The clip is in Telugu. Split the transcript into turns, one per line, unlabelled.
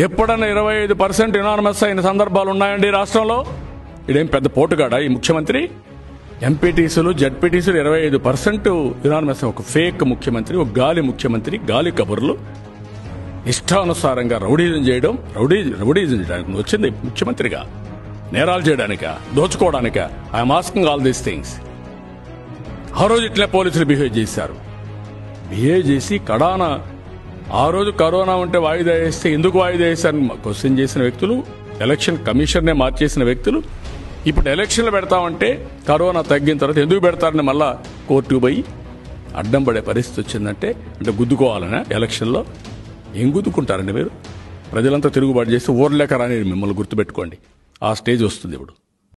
ఎప్పుడన్నా ఇరవై ఐదు పర్సెంట్ యునానమస్ అయిన సందర్భాలు ఉన్నాయండి ఈ రాష్ట్రంలో ఇదేం పెద్ద పోటుగాడా ఈ ముఖ్యమంత్రి ఎంపీటీసీలు జడ్పీటీసీలు ఇరవై ఐదు పర్సెంట్ యునానమస్ ఒక ఫేక్ ముఖ్యమంత్రి ఒక గాలి ముఖ్యమంత్రి గాలి కబుర్లు ఇష్టానుసారంగా రౌడీజం చేయడం రౌడీ రౌడీజం చేయడానికి వచ్చింది ముఖ్యమంత్రిగా నేరాలు చేయడానిక దోచుకోవడానిక I'm asking all these things ఆ రోజు ఇట్లే పోలీసులు బిహేవ్ చేశారు బిహేవ్ చేసి కడాన ఆ రోజు కరోనా ఉంటే వాయిదా వేస్తే ఎందుకు వాయిదా వేశారని క్వశ్చన్ చేసిన వ్యక్తులు ఎలక్షన్ కమిషన్నే మార్చేసిన వ్యక్తులు ఇప్పుడు ఎలక్షన్లు పెడతామంటే కరోనా తగ్గిన తర్వాత ఎందుకు పెడతారని మళ్ళా కోర్టుకు పోయి అడ్డం పడే పరిస్థితి వచ్చిందంటే అంటే గుద్దుకోవాలనే ఎలక్షన్లో ఏం గుద్దుకుంటారండి మీరు ప్రజలంతా తిరుగుబాటు చేసి ఊర్లేక రాని మిమ్మల్ని గుర్తుపెట్టుకోండి ఆ స్టేజ్ వస్తుంది ఇప్పుడు